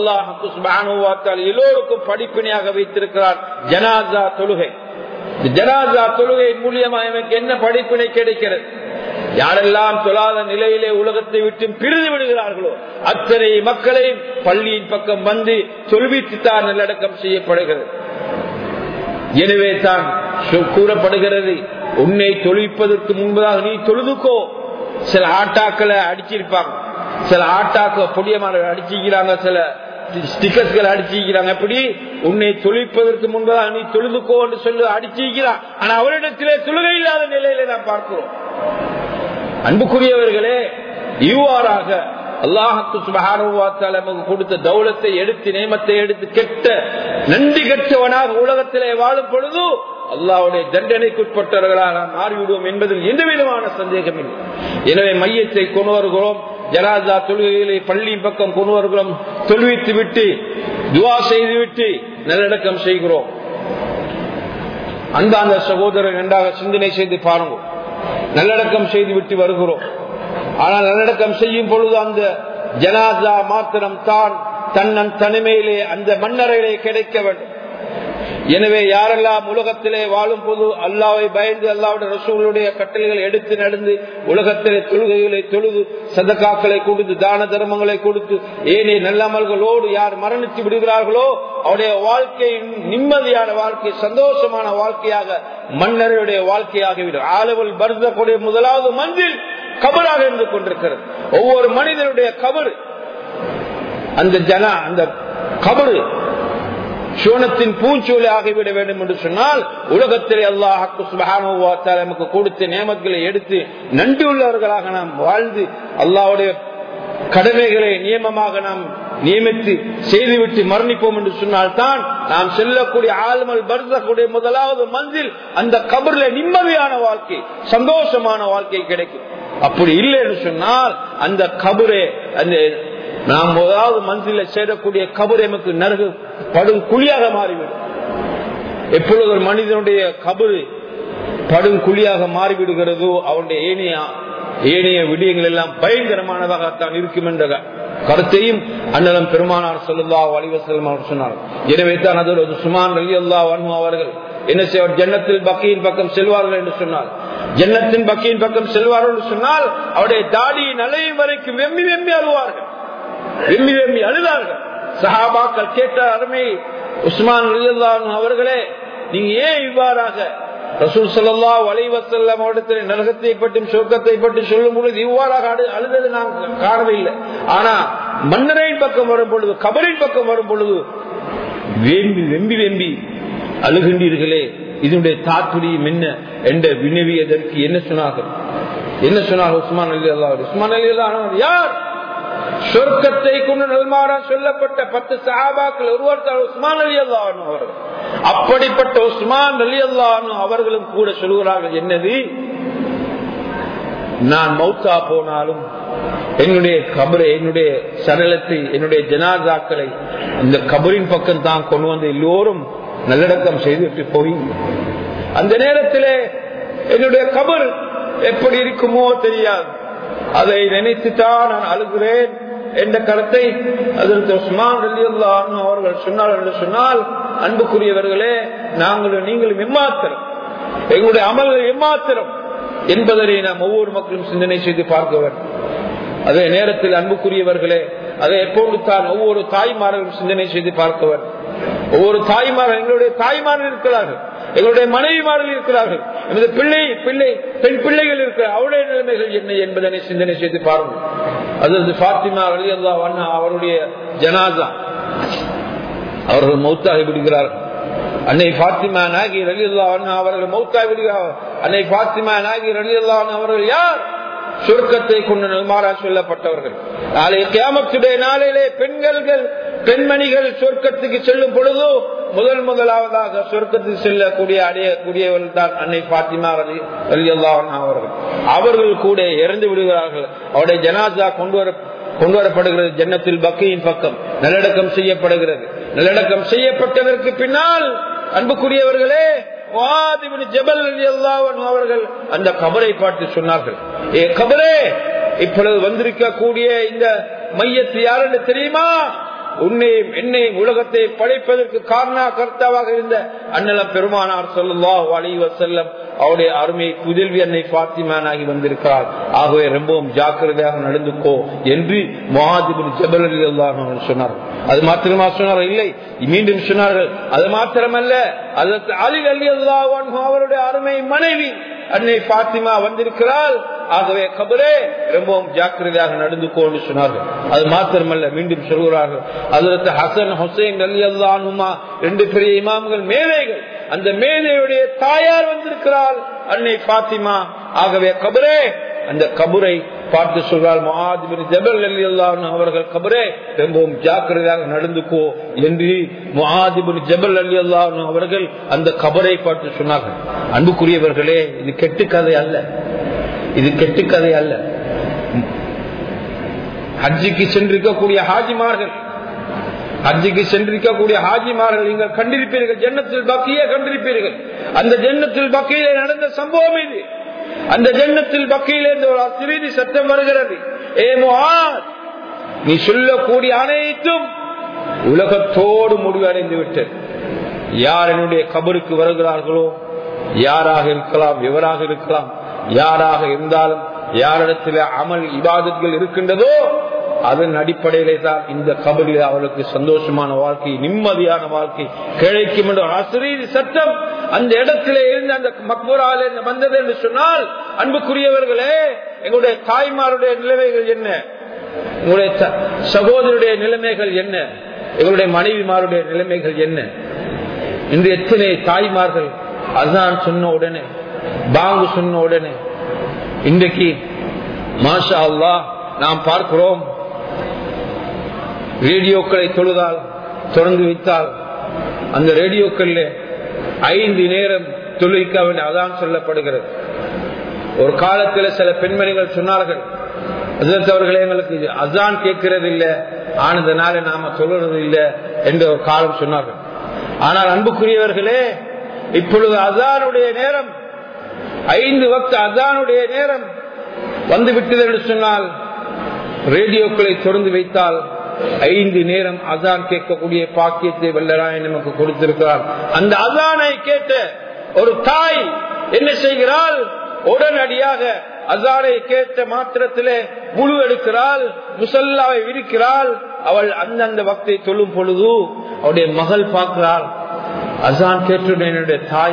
அல்லாஹால் எல்லோருக்கும் படிப்பினையாக வைத்திருக்கிறான் ஜனாசா தொழுகை ஜனாசா தொழுகை மூலியமா எனக்கு என்ன படிப்பினை கிடைக்கிறது யாரெல்லாம் தொழாத நிலையிலே உலகத்தை விட்டு பிரிந்து விடுகிறார்களோ அத்தனை மக்களையும் பள்ளியின் பக்கம் வந்து சொல்வித்துத்தான் நல்லடக்கம் செய்யப்படுகிறது எனவே தான் கூறப்படுகிறது உன்னை தொழிப்பதற்கு முன்பதாக நீ தொழுதுக்கோ சில ஆட்டாக்களை அடிச்சிருப்பாங்க சில ஆட்டாக்க பொடிய மரம் அடிச்சிக்கிறாங்க சில ஸ்டிக்கர்ஸ்கள் அடிச்சிக்கிறாங்க எப்படி உன்னை தொழிப்பதற்கு முன்பதாக நீ தொழுதுக்கோ என்று சொல்லி அடிச்சிக்கிறான் ஆனா அவரிடத்திலே தொழுகை இல்லாத நிலையில நாம் பார்க்கிறோம் அன்புக்குரியவர்களே இவ்வாறாக அல்லாஹத்து சுபகாரவாத்தால் நமக்கு கொடுத்த தௌலத்தை எடுத்து நேமத்தை எடுத்து கெட்ட நன்றி கெட்டவனாக உலகத்திலே வாழும் பொழுது அல்லாவுடைய தண்டனைக்குட்பட்டவர்களாக நாம் மாறிவிடுவோம் என்பதில் எந்த விதமான சந்தேகம் இல்லை எனவே மையத்தை கொண்டு வருகிறோம் ஜனாதா தொழுகைகளை பள்ளி பக்கம் கொண்டு வருகிறோம் தொழுவித்து விட்டு துவா செய்துவிட்டு நல்லடக்கம் செய்கிறோம் அன்பாந்த சகோதரர் நன்றாக சிந்தனை செய்து பாருங்க நல்லடக்கம் செய்து விட்டு வருகிறோம் ஆனால் நல்லடக்கம் செய்யும் பொழுது அந்த ஜனாதா மாத்திரம் தான் தன்னன் தனிமையிலே அந்த மன்னரையிலே கிடைக்க வேண்டும் எனவே யாரெல்லாம் உலகத்திலே வாழும் போது அல்லாவை பயந்து அல்லாவுடைய ரசூலுடைய கட்டளைகளை எடுத்து நடந்து உலகத்திலே தொழுகைகளை தொழுது சதக்காக்களை கொடுத்து தான தர்மங்களை கொடுத்து ஏனே நல்லமல்களோடு யார் மரணித்து விடுகிறார்களோ அவருடைய வாழ்க்கை நிம்மதியான வாழ்க்கை சந்தோஷமான வாழ்க்கையாக மன்னருடைய வாழ்க்கையாகிவிடும் ஆலவல் பருதக்கூடிய முதலாவது மந்தில் கபராக இருந்து கொண்டிருக்கிறது ஒவ்வொரு மனிதனுடைய கபரு அந்த ஜன அந்த கபரு சோனத்தின் பூஞ்சோலை ஆகிவிட வேண்டும் என்று சொன்னால் உலகத்திலே அல்லாஹு நமக்கு கொடுத்த நியமங்களை எடுத்து நன்றி உள்ளவர்களாக நாம் வாழ்ந்து அல்லாவுடைய கடமைகளை நியமமாக நாம் நியமித்து செய்துவிட்டு மரணிப்போம் என்று சொன்னால்தான் நாம் செல்லக்கூடிய ஆளுமல் பருதக்கூடிய முதலாவது மந்தில் அந்த கபர்ல நிம்மதியான வாழ்க்கை சந்தோஷமான வாழ்க்கை கிடைக்கும் அப்படி இல்லை என்று சொன்னால் அந்த கபரே அந்த நாம் முதலாவது மனசில சேரக்கூடிய கபர் எமக்கு நரகு படும் குழியாக மாறிவிடும் எப்பொழுது ஒரு மனிதனுடைய கபரு படும் குழியாக மாறிவிடுகிறதோ அவனுடைய ஏனைய ஏனைய விடயங்கள் எல்லாம் பயங்கரமானதாகத்தான் இருக்கும் என்ற கருத்தையும் அண்ணலம் பெருமானார் சொல்லா வலிவசலம் அவர் சொன்னார் எனவே தான் அது ஒரு சுமான் அலி அல்லா வன்மு அவர்கள் என்ன செய்வார் ஜன்னத்தில் பக்கியின் பக்கம் செல்வார்கள் என்று சொன்னார் ஜன்னத்தின் பக்கியின் பக்கம் செல்வார்கள் என்று சொன்னால் அவருடைய தாடியின் அலையும் வரைக்கும் வெம்மி வெம்மி அழுவார்கள் வெம்மி வெம்மி அழுதார்கள் சஹாபாக்கள் கேட்ட அருமை உஸ்மான் அவர்களே நீங்க ஏன் இவ்வாறாக ரசூல் சல்லா வலைவசல்லம் அவடத்தில் நரகத்தை பற்றி சொர்க்கத்தை பற்றி சொல்லும் பொழுது இவ்வாறாக அழுதது நாம் காணவில்லை ஆனா மன்னரின் பக்கம் வரும் பொழுது கபரின் பக்கம் வரும் பொழுது வெம்பி வெம்பி வெம்பி அழுகின்றீர்களே இதனுடைய தாத்துரியம் என்ன என்ற வினவியதற்கு என்ன சொன்னார்கள் என்ன சொன்னார் உஸ்மான் அலி அல்லா உஸ்மான் அலி அல்லா யார் சொர்க்கத்தை கொண்டு நல்மாறா சொல்லப்பட்ட பத்து சஹாபாக்கள் ஒருவர் உஸ்மான் அலி அல்லானு அவர்கள் அப்படிப்பட்ட உஸ்மான் அலி அல்லானு அவர்களும் கூட சொல்கிறார்கள் என்னது நான் மௌத்தா போனாலும் என்னுடைய கபரை என்னுடைய சடலத்தை என்னுடைய ஜனாதாக்களை இந்த கபரின் பக்கம் தான் கொண்டு வந்து எல்லோரும் நல்லடக்கம் செய்துவிட்டு போய் அந்த நேரத்திலே என்னுடைய கபர் எப்படி இருக்குமோ தெரியாது அதை நினைத்துதான் நான் அழுகிறேன் என்ற கருத்தை அதற்கு உஸ்மான் ரலியல்லாஹு அவர்கள் சொன்னார் என்று சொன்னால் அன்புக்குரியவர்களே நாங்களும் நீங்களும் எம்மாத்திரம் எங்களுடைய அமல்கள் எம்மாத்திரம் என்பதனை நாம் ஒவ்வொரு மக்களும் சிந்தனை செய்து பார்க்க வேண்டும் அதே நேரத்தில் அன்புக்குரியவர்களே அதை எப்போது தான் ஒவ்வொரு தாய்மார்களும் சிந்தனை செய்து பார்க்க வேண்டும் ஒவ்வொரு தாய்மார்கள் எங்களுடைய தாய்மார்கள் இருக்கிறார்கள் எங்களுடைய மனைவிமார்கள் இருக்கிறார்கள் எமது பிள்ளை பிள்ளை பெண் பிள்ளைகள் இருக்கிற அவருடைய நிலைமைகள் என்ன என்பதனை சிந்தனை செய்து பாருங்கள் அதாவது பாத்திமா அலி அல்லா அண்ணா அவருடைய ஜனாதா அவர்கள் மௌத்தாகி விடுகிறார்கள் அன்னை பாத்திமா நாகி ரலி அல்லா அண்ணா அவர்கள் மௌத்தாகி விடுகிறார்கள் அன்னை பாத்திமா நாகி ரலி அல்லா அவர்கள் யார் சுருக்கத்தை கொண்டு நல்மாறா சொல்லப்பட்டவர்கள் நாளை கியாமத்துடைய நாளிலே பெண்கள் பெண்மணிகள் சொர்க்கத்துக்கு செல்லும் பொழுது முதல் முதலாவதாக சொர்க்கத்துக்கு செல்லக்கூடிய அடையக்கூடியவர்கள் தான் அன்னை பாத்திமா அவர்கள் அவர்கள் கூட இறந்து விடுகிறார்கள் அவருடைய ஜனாதா கொண்டு வர கொண்டு வரப்படுகிறது ஜன்னத்தில் பக்கையின் பக்கம் நல்லடக்கம் செய்யப்படுகிறது நல்லடக்கம் செய்யப்பட்டதற்கு பின்னால் அன்புக்குரியவர்களே ஜபல் அவர்கள் அந்த கபரை பார்த்து சொன்னார்கள் ஏ கபரே இப்பொழுது வந்திருக்கக்கூடிய இந்த மையத்து யாருன்னு தெரியுமா உன்னையும் என்னையும் உலகத்தை படைப்பதற்கு காரணா கர்த்தாவாக இருந்த அண்ணலம் பெருமானார் சொல்லா அலைவ செல்லம் அவருடைய அருமை புதல்வி அன்னை பாத்திமானாகி வந்திருக்கிறார் ஆகவே ரொம்பவும் ஜாக்கிரதையாக நடந்துக்கோ என்று மகாதிபதி ஜபல் அலி அல்லாஹ் சொன்னார் அது மாத்திரமா சொன்னார் இல்லை மீண்டும் சொன்னார்கள் அது மாத்திரமல்ல அதற்கு அலி அலி அல்லாஹ் அவருடைய அருமை மனைவி அன்னை பாத்திமா வந்திருக்கிறாள் ஆகவே கபரே ரொம்பவும் ஜாக்கிரதையாக நடந்து கொண்டு சொன்னார்கள் அது மாத்திரமல்ல மீண்டும் சொல்கிறார்கள் அதற்கு ஹசன் ஹுசைன் அலி அல்லானுமா ரெண்டு பெரிய இமாம்கள் மேதைகள் அந்த மேதையுடைய தாயார் வந்திருக்கிறாள் அன்னை பாத்திமா ஆகவே கபரே அந்த கபரை பார்த்து சொல்றால் மகாதிபதி ஜபல் அலி அல்லான் அவர்கள் கபரே ரொம்பவும் ஜாக்கிரதையாக நடந்துக்கோ என்று மகாதிபதி ஜபல் அலி அல்லான் அவர்கள் அந்த கபரை பார்த்து சொன்னார்கள் அன்புக்குரியவர்களே இது கெட்டு கதை அல்ல இது கெட்டு கதை அல்ல ஹஜ்ஜிக்கு சென்றிருக்கக்கூடிய ஹாஜிமார்கள் ஹஜ்ஜிக்கு சென்றிருக்கக்கூடிய ஹாஜிமார்கள் நீங்கள் கண்டிருப்பீர்கள் ஜன்னத்தில் பக்கியே கண்டிருப்பீர்கள் அந்த ஜன்னத்தில் பக்கையிலே நடந்த சம்பவம் இது அந்த ஜன்னத்தில் பக்கையிலே ஒரு சிறிது சத்தம் வருகிறது ஏ முஹாத் நீ சொல்லக்கூடிய அனைத்தும் உலகத்தோடு முடிவடைந்து விட்டது யார் என்னுடைய கபருக்கு வருகிறார்களோ யாராக இருக்கலாம் எவராக இருக்கலாம் யாராக இருந்தாலும் யாரிடத்தில் அமல் இபாதங்கள் இருக்கின்றதோ அதன் அடிப்படையிலே தான் இந்த கபரில் அவர்களுக்கு சந்தோஷமான வாழ்க்கை நிம்மதியான வாழ்க்கை கிடைக்கும் என்ற அசிரீதி சட்டம் அந்த இடத்திலே இருந்து அந்த மக்பூரால வந்தது என்று சொன்னால் அன்புக்குரியவர்களே எங்களுடைய தாய்மாருடைய நிலைமைகள் என்ன எங்களுடைய சகோதரருடைய நிலைமைகள் என்ன எங்களுடைய மனைவிமாருடைய நிலைமைகள் என்ன இன்று எத்தனை தாய்மார்கள் அதுதான் சொன்ன உடனே பாங்கு சொன்ன உடனே இன்றைக்கு மாஷா அல்லா நாம் பார்க்கிறோம் ரேடியோக்களை தொழுதால் தொடர்ந்து வைத்தால் அந்த ரேடியோக்கள் ஐந்து நேரம் தொழுவிக்க வேண்டிய அதான் சொல்லப்படுகிறது ஒரு காலத்தில் சில பெண்மணிகள் சொன்னார்கள் அவர்களே எங்களுக்கு அசான் கேட்கிறது இல்லை ஆனதுனால நாம சொல்றது இல்லை என்று ஒரு காலம் சொன்னார்கள் ஆனால் அன்புக்குரியவர்களே இப்பொழுது அசானுடைய நேரம் ஐந்து வக்த அசானுடைய நேரம் வந்து விட்டது என்று சொன்னால் ரேடியோக்களை தொடர்ந்து வைத்தால் ஐந்து நேரம் அசான் கேட்கக்கூடிய பாக்கியத்தை வல்லராய் நமக்கு கொடுத்திருக்கிறார் அந்த அசானை கேட்ட ஒரு தாய் என்ன செய்கிறாள் உடனடியாக அசானை கேட்ட மாத்திரத்திலே முழு எடுக்கிறாள் முசல்லாவை விரிக்கிறாள் அவள் அந்தந்த பக்தை தொழும் பொழுது அவருடைய மகள் பார்க்கிறாள் அசான் கேட்டுடன் என்னுடைய தாய்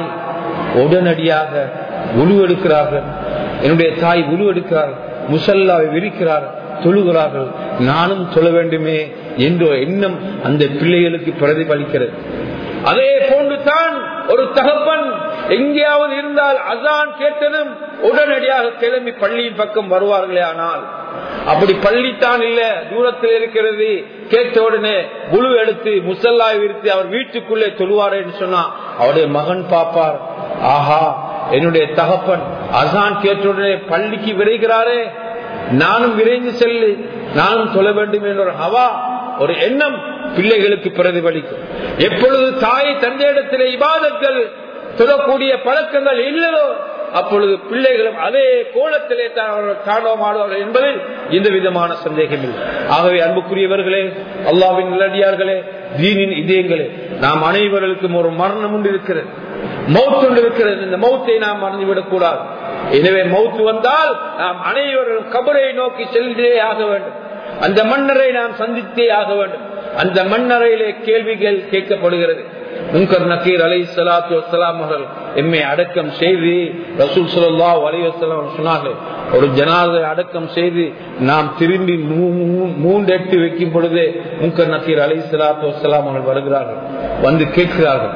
உடனடியாக உழு எடுக்கிறார்கள் என்னுடைய தாய் உழு எடுக்கிறார் முசல்லாவை விரிக்கிறார் தொழுகிறார்கள் நானும் சொல்ல வேண்டுமே என்ற எண்ணம் அந்த பிள்ளைகளுக்கு பிரதிபலிக்கிறது அதே போன்று தான் ஒரு தகப்பன் எங்கேயாவது இருந்தால் அசான் கேட்டதும் உடனடியாக கிளம்பி பள்ளியின் பக்கம் வருவார்களே ஆனால் அப்படி பள்ளித்தான் இல்ல தூரத்தில் இருக்கிறது கேட்ட உடனே குழு எடுத்து முசல்லாய் விரித்து அவர் வீட்டுக்குள்ளே தொழுவார் என்று சொன்னா அவருடைய மகன் பாப்பார் ஆஹா என்னுடைய தகப்பன் அசான் கேட்டவுடனே பள்ளிக்கு விரைகிறாரே நானும் விரைந்து செல்லு நானும் சொல்ல வேண்டும் என்ற ஒரு ஹவா ஒரு எண்ணம் பிள்ளைகளுக்கு பிரதிபலிக்கும் எப்பொழுது தாய் தந்தையிடத்திலே இபாதங்கள் சொல்லக்கூடிய பழக்கங்கள் இல்லதோ அப்பொழுது பிள்ளைகளும் அதே கோலத்திலே தான் அவர்கள் தாண்டவம் ஆடுவார்கள் என்பதில் எந்த விதமான சந்தேகம் இல்லை ஆகவே அன்புக்குரியவர்களே அல்லாவின் நல்லடியார்களே தீனின் இதயங்களே நாம் அனைவர்களுக்கும் ஒரு மரணம் உண்டு இருக்கிறது மௌத்து ஒன்று இருக்கிறது இந்த மௌத்தை நாம் மறந்துவிடக் கூடாது எனவே மௌத்து வந்தால் நாம் அனைவரும் கபரை நோக்கி சென்றே ஆக வேண்டும் அந்த மன்னரை நாம் சந்தித்தே ஆக வேண்டும் அந்த மன்னரையிலே கேள்விகள் கேட்கப்படுகிறது முன்கர் நக்கீர் அலை சலாத்து வசலாம் அவர்கள் எம்மை அடக்கம் செய்து ரசூல் சுல்லா அலைவசலாம் சொன்னார்கள் ஒரு ஜனாதை அடக்கம் செய்து நாம் திரும்பி மூன்று எட்டு வைக்கும் பொழுது முன்கர் நக்கீர் அலை சலாத்து வசலாம் அவர்கள் வருகிறார்கள் வந்து கேட்கிறார்கள்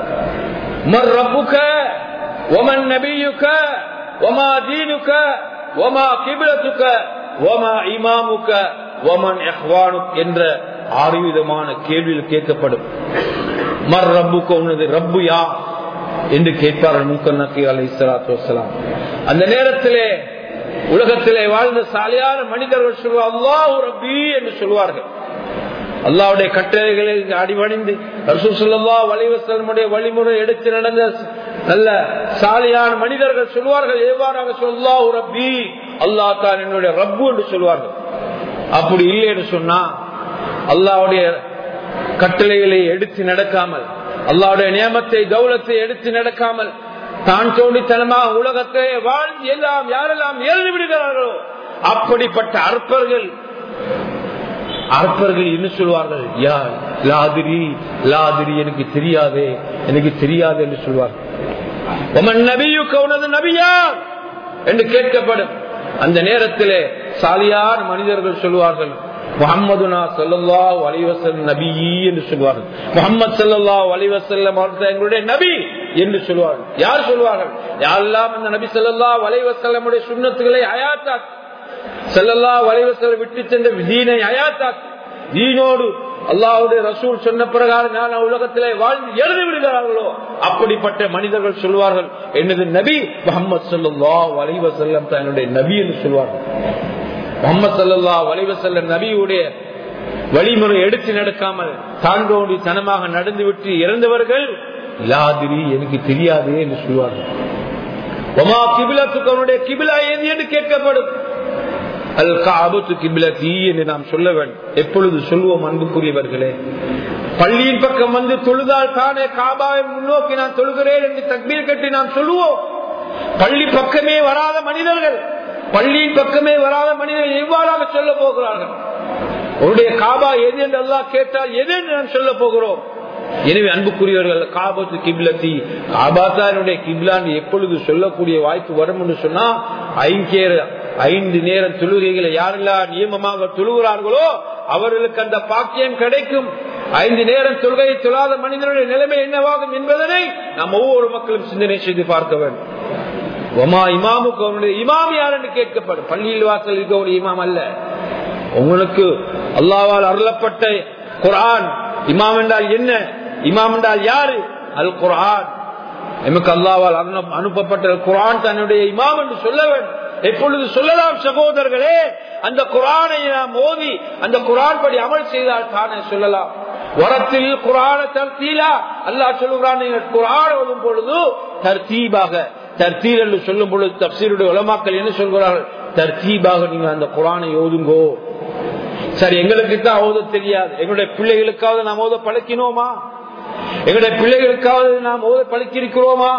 மர் ரப்புக்க ஒமன் நபியுக்க ஒமா தீனுக்க ஒமா கிபிலத்துக்க ஒமா இமாமுக்க ஒமன் எஹ்வானுக் என்ற ஆறு விதமான கேள்வியில் கேட்கப்படும் மர் ரப்புக்கு உனது ரப்பு யா என்று கேட்பார்கள் முக்கநக்கி அலை சலாத்து வசலாம் அந்த நேரத்திலே உலகத்திலே வாழ்ந்த சாலையான மனிதர்கள் சொல்வார் அல்லாஹு ரப்பி என்று சொல்வார்கள் அல்லாவுடைய கட்டளைகளை அடிவணிந்து ரசூசுல்லா வலிவசலமுடைய வழிமுறை எடுத்து நடந்த நல்ல சாலியான மனிதர்கள் சொல்வார்கள் எவ்வாறாக சொல்லா ரப்பி அல்லா தான் என்னுடைய ரப்பு என்று சொல்வார்கள் அப்படி இல்லை என்று சொன்னா அல்லாவுடைய கட்டளைகளை எடுத்து நடக்காமல் அல்லாவுடைய நியமத்தை கௌரவத்தை எடுத்து நடக்காமல் தான் தோண்டித்தனமாக உலகத்தை வாழ்ந்து எல்லாம் யாரெல்லாம் எழுதி விடுகிறார்களோ அப்படிப்பட்ட அற்பர்கள் அற்பர்கள் என்ன சொல்வார்கள் யார் லாதிரி லாதிரி எனக்கு தெரியாதே எனக்கு தெரியாது என்று சொல்வார்கள் உமன் நபியுக்கு உனது நபியா என்று கேட்கப்படும் அந்த நேரத்திலே சாலியான மனிதர்கள் சொல்வார்கள் முகம்மதுனா சல்லா அலிவசல் நபி என்று சொல்வார்கள் முகமது சல்லா அலிவசல்லம் அவர்கள் எங்களுடைய நபி என்று சொல்வார்கள் யார் சொல்வார்கள் யாரெல்லாம் இந்த நபி சல்லா அலைவசல்லமுடைய சுண்ணத்துகளை அயாத்தாக் செல்லல்லா வலைவசல் விட்டு சென்ற தீனை அயாத்தாக் தீனோடு அல்லாவுடைய ரசூல் சொன்ன பிரகாரம் நான் உலகத்திலே வாழ்ந்து எழுதி விடுகிறார்களோ அப்படிப்பட்ட மனிதர்கள் சொல்வார்கள் என்னது நபி முகமது சல்லா வலைவசல்லம் தன்னுடைய நபி என்று சொல்வார்கள் முகமது சல்லா வலைவசல்லம் நபியுடைய வழிமுறை எடுத்து நடக்காமல் தாண்டோண்டி தனமாக நடந்துவிட்டு இறந்தவர்கள் லாதிரி எனக்கு தெரியாது என்று சொல்வார்கள் ஒமா கிபிலத்துக்கு அவனுடைய கிபிலா ஏது என்று கேட்கப்படும் அல் காபத்து கிபிலத்தி என்று நாம் சொல்ல வேண்டும் எப்பொழுது சொல்வோம் அன்புக்குரியவர்களே பள்ளியின் பக்கம் வந்து தொழுதால் தானே காபாவை முன்னோக்கி நான் தொழுகிறேன் என்று தக்பீர் கட்டி நாம் சொல்லுவோம் பள்ளி பக்கமே வராத மனிதர்கள் பள்ளியின் பக்கமே வராத மனிதர்கள் எவ்வாறாக சொல்ல போகிறார்கள் உன்னுடைய காபா எது என்று எல்லாம் கேட்டால் எது என்று நாம் சொல்ல போகிறோம் எனவே அன்புக்குரியவர்கள் காபத்து கிப்லத்தி காபாத்தா என்னுடைய கிப்லான்னு எப்பொழுது சொல்லக்கூடிய வாய்ப்பு வரும் என்று சொன்னா ஐங்கேர ஐந்து நேரம் தொழுகைகளை யாரெல்லாம் நியமமாக தொழுகிறார்களோ அவர்களுக்கு அந்த பாக்கியம் கிடைக்கும் ஐந்து நேரம் தொழுகையை தொழாத மனிதனுடைய நிலைமை என்னவாகும் என்பதனை நாம் ஒவ்வொரு மக்களும் சிந்தனை செய்து பார்க்க வேண்டும் ஒமா இமாமுக்கு அவனுடைய இமாம் யார் என்று கேட்கப்படும் பள்ளியில் வாசல் இருக்கக்கூடிய இமாம் அல்ல உங்களுக்கு அல்லாவால் அருளப்பட்ட குரான் இமாம் என்றால் என்ன இமாம் என்றால் யாரு அல் குரான் எமக்கு அல்லாவால் அனுப்பப்பட்ட குரான் தன்னுடைய இமாம் என்று சொல்ல வேண்டும் எப்பொழுது சொல்லலாம் சகோதரர்களே அந்த குரானை நாம் மோதி அந்த குரான் படி அமல் செய்தால் தானே சொல்லலாம் வரத்தில் குரான தர்த்தீலா அல்லா சொல்லுகிறான் குரான் ஓதும் பொழுது தர்த்தீபாக தர்த்தீல் என்று சொல்லும் பொழுது தப்சீருடைய உலமாக்கள் என்ன சொல்கிறார்கள் தர்த்தீபாக நீங்க அந்த குரானை ஓதுங்கோ சரி எங்களுக்கு தான் ஓத தெரியாது எங்களுடைய பிள்ளைகளுக்காவது நாம் ஓத பழக்கினோமா எங்களுடைய பிள்ளைகளுக்காவது நாம் ஓத பழக்கிருக்கிறோமா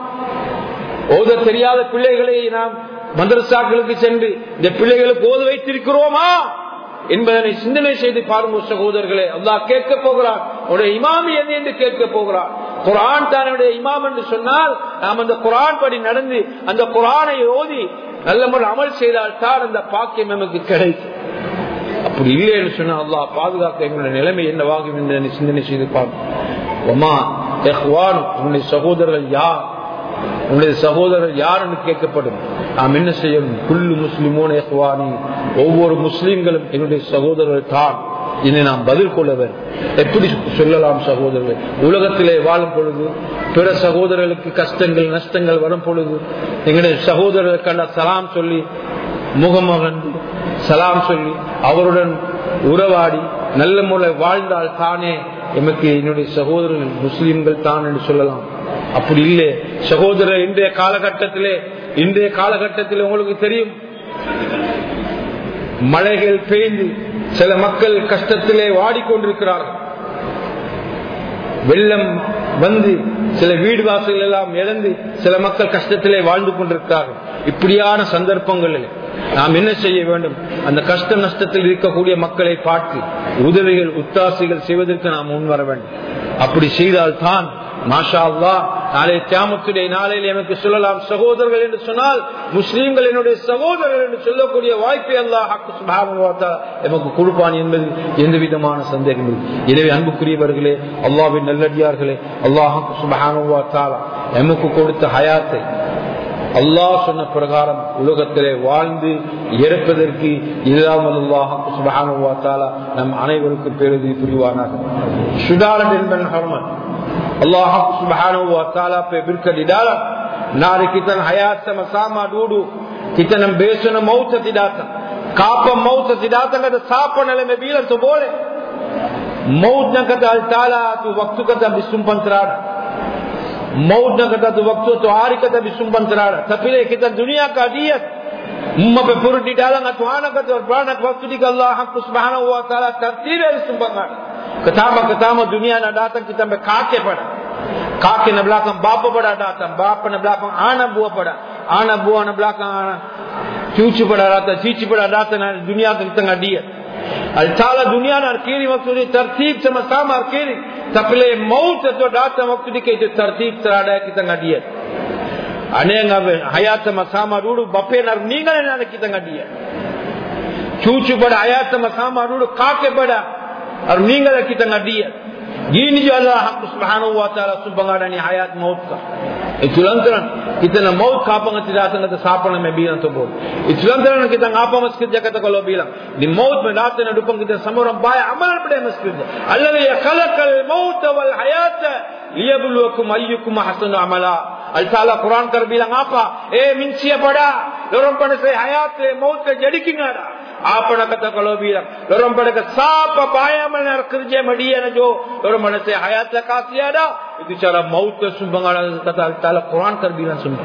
ஓத தெரியாத பிள்ளைகளை நாம் மதரசாக்களுக்கு சென்று இந்த பிள்ளைகளுக்கு ஓத வைத்திருக்கிறோமா என்பதனை சிந்தனை செய்து பாருங்க சகோதரர்களே அல்லா கேட்க போகிறான் உடைய இமாமி என்ன என்று கேட்க போகிறான் குரான் தானுடைய இமாம் என்று சொன்னால் நாம் அந்த குரான் படி நடந்து அந்த குரானை ஓதி நல்ல முறை அமல் செய்தால் தான் அந்த பாக்கியம் நமக்கு கிடைக்கும் அப்படி இல்லை என்று சொன்னா அல்லா பாதுகாக்க எங்களுடைய நிலைமை என்னவாகும் என்று சிந்தனை செய்து பார்ப்போம் உன்னுடைய சகோதரர்கள் யார் உன்னுடைய சகோதரர் யாருன்னு கேட்கப்படும் நாம் என்ன செய்யணும் புல்லு முஸ்லிமோன ஒவ்வொரு முஸ்லிம்களும் என்னுடைய சகோதரர்கள் தான் இதை நாம் பதில் கொள்ள வேண்டும் எப்படி சொல்லலாம் சகோதரர்கள் உலகத்திலே வாழும் பொழுது பிற சகோதரர்களுக்கு கஷ்டங்கள் நஷ்டங்கள் வரும் பொழுது எங்களுடைய சகோதரர்களுக்கான சலாம் சொல்லி முகமகந்து சலாம் சொல்லி அவருடன் உறவாடி நல்ல முறை வாழ்ந்தால் தானே எமக்கு என்னுடைய சகோதரர்கள் முஸ்லிம்கள் தான் என்று சொல்லலாம் அப்படி இல்லை சகோதரர் இன்றைய காலகட்டத்திலே இன்றைய காலகட்டத்தில் உங்களுக்கு தெரியும் மழைகள் பெய்ந்து சில மக்கள் கஷ்டத்திலே வாடிக்கொண்டிருக்கிறார்கள் வெள்ளம் வந்து சில வீடு வாசல் எல்லாம் இழந்து சில மக்கள் கஷ்டத்திலே வாழ்ந்து கொண்டிருக்கிறார்கள் இப்படியான சந்தர்ப்பங்களில் நாம் என்ன செய்ய வேண்டும் அந்த கஷ்ட நஷ்டத்தில் இருக்கக்கூடிய மக்களை பார்த்து உதவிகள் உத்தாசிகள் செய்வதற்கு நாம் முன்வர வேண்டும் அப்படி செய்தால் தான் மாஷா அல்லா நாளை தியாமத்துடைய நாளையில் எனக்கு சொல்லலாம் சகோதரர்கள் என்று சொன்னால் முஸ்லீம்கள் என்னுடைய சகோதரர்கள் என்று சொல்லக்கூடிய வாய்ப்பை அல்லாஹ் எமக்கு கொடுப்பான் என்பது எந்த விதமான சந்தேகம் எனவே அன்புக்குரியவர்களே அல்லாவின் நல்லடியார்களே அல்லாஹ் சுபஹானுவா தாலா எமக்கு கொடுத்த ஹயாத்தை அல்லாஹ் சொன்ன பிரகாரம் உலகத்திலே வாழ்ந்து இறப்பதற்கு இல்லாமல் அல்லாஹ் சுபஹானுவா தாலா நம் அனைவருக்கும் பேருதி புரிவானாக சுடாலன் என்பன் ஹர்மன் अल्लाह सुबहानो व ताला पे बिरकत डाला नारे कितन हयात से मसामा डूडू कितन बेसुन मौत तिदाता काप मौत तिदाता का साप नले में बीलन तो बोले मौत न कता ताला तू वक्त कता बिसुम पंतराड़ा मौत न कता तू वक्त तो आरी कता बिसुम पंतराड़ा तपिले कितन दुनिया का दियत उम्म पे पुरटी डाला तो आना कता और प्राणक वक्त दी का अल्लाह सुबहानो व ताला तरतीब है बिसुम पंगाड़ा kataama kataama dunia na datang kita be kake pada kake na belakang bapa pada datang bapa na belakang anak buah pada anak buah na belakang anak cucu pada datang cici pada datang na dunia ke tengah dia al taala dunia na kiri waktu ni tertib sama-sama kiri tapi le maut tu datang waktu ni ke tertib terada ke tengah dia අනේග හයාතම සාමාරුඩු බපේනර් නීගල නරකිතන් අඩිය චූචු බඩ හයාතම සාමාරුඩු කාකේ බඩ අර නීගල කිතන් අඩිය gini jo Allah hak subhanahu wa ta'ala subhanahu ni hayat maut ka itulantaran kita na maut ka pa ngati datan na sapana me bilang to bol itulantaran kita ngapa masjid jakata ko bilang di maut me datan na dupang kita samuram baya amal pade masjid alladhi khalaqal maut wal hayata liyabluwakum ayyukum ahsanu amala al taala quran kar bilang apa eh minsia pada dorong pada saya hayat maut ke jadi kingada आपन कत कलो भी लोरम पड़ के shop पाया मन करजे media न जो लोरम मन से हयात का सियादा इति चला मौत के सुबंगाला कता ताला कुरान कर भी न सुन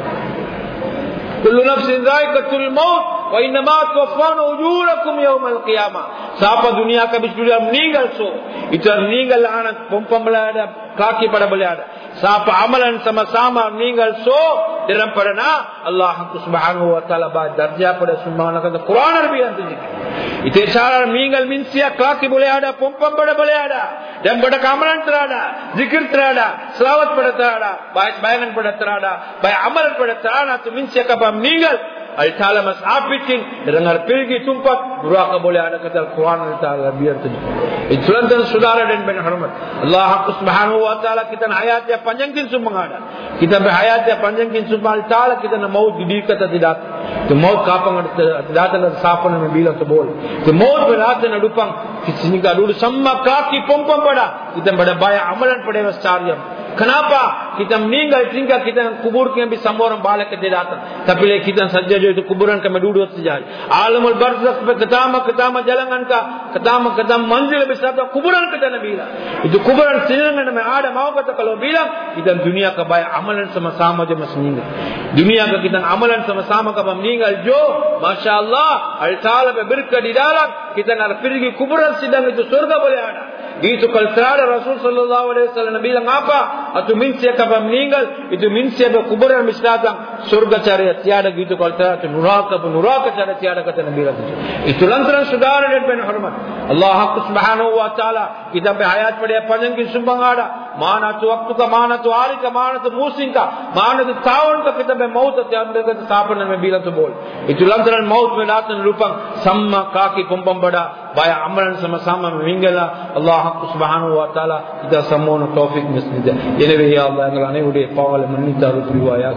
कुल्लु नफ्सिन जायकतुल मौत व इन्नमा तुवफ़ाना उजूरकुम यौमल क़ियामा साप दुनिया का बिस्टुलिया नीगल सो इतर नीगल आन पंपमलाड़ा काकी पड़ बलियाड़ा साप अमलन समसामा नीगल सो दिरम पड़ना अल्लाह सुब्हानहु व तआला बा दर्जा पड़ सुभान का कुरान भी अंत इते सारा नीगल मिनसिया काकी बलियाड़ा पंपम बड़ बलियाड़ा दम बड़ कामलन तराड़ा जिक्र तराड़ा सलावत पड़ तराड़ा बाय बायगन पड़ तराड़ा बाय अमल पड़ तराड़ा तो मिनसिया का नीगल Al-Ta'ala mas apitin dengar pilgi tumpat duraka boleh ada kata Quran Al-Ta'ala biar tu itu dan saudara dan ben hormat Allah subhanahu wa ta'ala kita hayat ya panjangkin sumangada kita berhayat ya panjangkin sumpah Al-Ta'ala kita na maut di kata tidak tu maut kapang tidak ada sapan yang bilang tu boleh tu maut berada na dupang sini ka dulu sama kaki pompom pada kita pada bayar amalan pada mas caryam Kenapa kita meninggal tinggal kita kubur kami sama orang balik ke datang. Tapi lagi kita saja itu kuburan kami duduk saja. Alamul barzakh pe ketama ketama jalangan ka ketama ketama manzil bisa tu kuburan kita nabi lah. Itu kuburan sinangan nama ada mau kata kalau bilang kita dunia ka baik amalan sama-sama je mas meninggal. Dunia ka kita amalan sama-sama ka meninggal jo masya Allah al taala pe berkah di dalam kita nak pergi kuburan sidang itu surga boleh ada. Itu kaltrada Rasul sallallahu alaihi wasallam bilang apa? Atau minsia kapa meninggal itu minsia be kuburan misdatang surga cari tiada gitu kaltrada itu nuraka pun nuraka cari tiada kata Nabi bilang itu lantaran saudara dan ben hormat Allah subhanahu wa taala kita be hayat pada panjang ki sumbang ada mana tu waktu ka mana tu hari ka mana tu musim ka mana tu tahun ka kita be maut tiada kata sahabat Nabi bilang tu bol itu lantaran maut me datang rupang sama kaki pumpam pada baya amalan sama-sama meninggal Allah சுபஹானு வாத்தாலா இத சம்மோன தௌஃபிக் மிஸ்னித எனவே யா அல்லாஹ் எங்கள் அனைவருடைய பாவங்களை மன்னித்தால் புரிவாயாக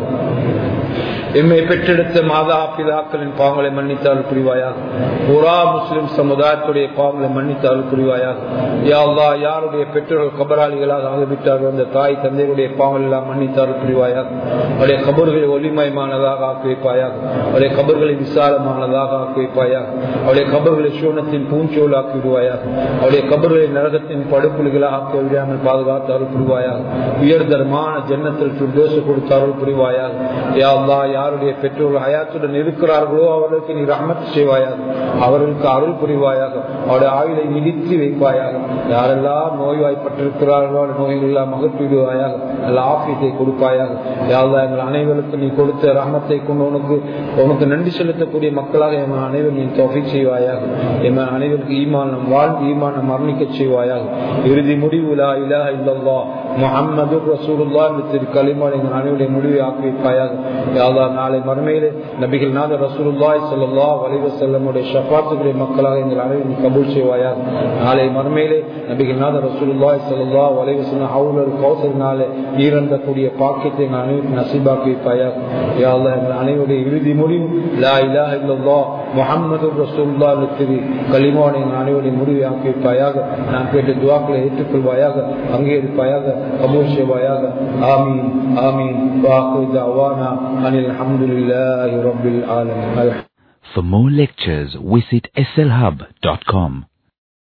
எம்மை பெற்றெடுத்த மாதா பிதாக்களின் பாவங்களை மன்னித்தால் புரிவாயாக புறா முஸ்லிம் சமுதாயத்துடைய பாவங்களை மன்னித்தால் புரிவாயாக யா அல்லாஹ் யாருடைய பெற்றோர்கள் கபராளிகளாக ஆகிவிட்டார்கள் அந்த தாய் தந்தையுடைய பாவங்கள் எல்லாம் மன்னித்தால் புரிவாயாக அவருடைய கபர்களை ஒளிமயமானதாக ஆக்கி வைப்பாயாக அவருடைய கபர்களை விசாலமானதாக ஆக்கி வைப்பாயாக அவருடைய கபர்களை சூனத்தின் பூஞ்சோல் ஆக்கி விடுவாயாக அவருடைய கபர்களை நரகத்தின் படுப்புலிகளாக ஆக்கி விடாமல் பாதுகாத்து அருள் புரிவாயாக உயர்தரமான ஜன்னத்தில் சுர்தோசு கொடுத்து அருள் புரிவாயாக யா அல்லாஹ் யாருடைய பெற்றோர்கள் ஹயாத்துடன் இருக்கிறார்களோ அவர்களுக்கு நீ ரஹமத் செய்வாயாக அவர்களுக்கு அருள் புரிவாயாக அவருடைய ஆயுளை நிறுத்தி வைப்பாயாக யாரெல்லாம் நோய்வாய்ப்பட்டிருக்கிறார்களோ அந்த நோய்கள் எல்லாம் அகற்றிடுவாயாக நல்ல ஆபியத்தை கொடுப்பாயாக யாரெல்லாம் எங்கள் அனைவருக்கு நீ கொடுத்த ரஹமத்தை கொண்டு உனக்கு உனக்கு நன்றி செலுத்தக்கூடிய மக்களாக எங்கள் அனைவரும் நீ தொகை செய்வாயாக எங்கள் அனைவருக்கு ஈமானம் வாழ்ந்து ஈமானம் மரணிக்க செய்வாயாக இறுதி முடிவு லா இலாஹ இல்லல்லா முஹம்மது ரசூலுல்லாஹ் என்ற திரு கலிமான் எங்கள் அனைவருடைய முடிவை ஆக்கி வைப்பாயாக யாதா நாளை மறுமையிலே நபிகள் நாத ரசூலுல்லாஹி ஸல்லல்லாஹு அலைஹி வஸல்லமுடைய ஷஃபாத்துடைய மக்களாக எங்கள் அனைவரும் கபூல் செய்வாயாக நாளை மறுமையிலே நபிகள் நாத ரசூலுல்லாஹி ஸல்லல்லாஹு அலைஹி வஸல்லம் அவுலர் கௌசரினாலே ஈரந்தக்கூடிய பாக்கியத்தை எங்கள் அனைவரும் நசீபாக்கி வைப்பாயாக யா அல்லாஹ் எங்கள் அனைவருடைய இறுதி முடிவு லா இலாஹ இல்லல்லாஹ் முஹம்மது ரசூலுல்லாஹ் என்ற திரு கலிமான் எங்கள் அனைவருடைய முடிவை ஆக்கி வைப்பாயாக நான் கேட்ட துவாக்களை ஏற்றுக்கொள்வாயாக அங்கீகரிப்பாயாக கபூல் செய்வாயாக ஆமீன் ஆமீன் வாக்கு தவானா அனில் அல்ஹம்துலில்லாஹி ரப்பில் ஆலமீன் For more lectures, visit slhub.com.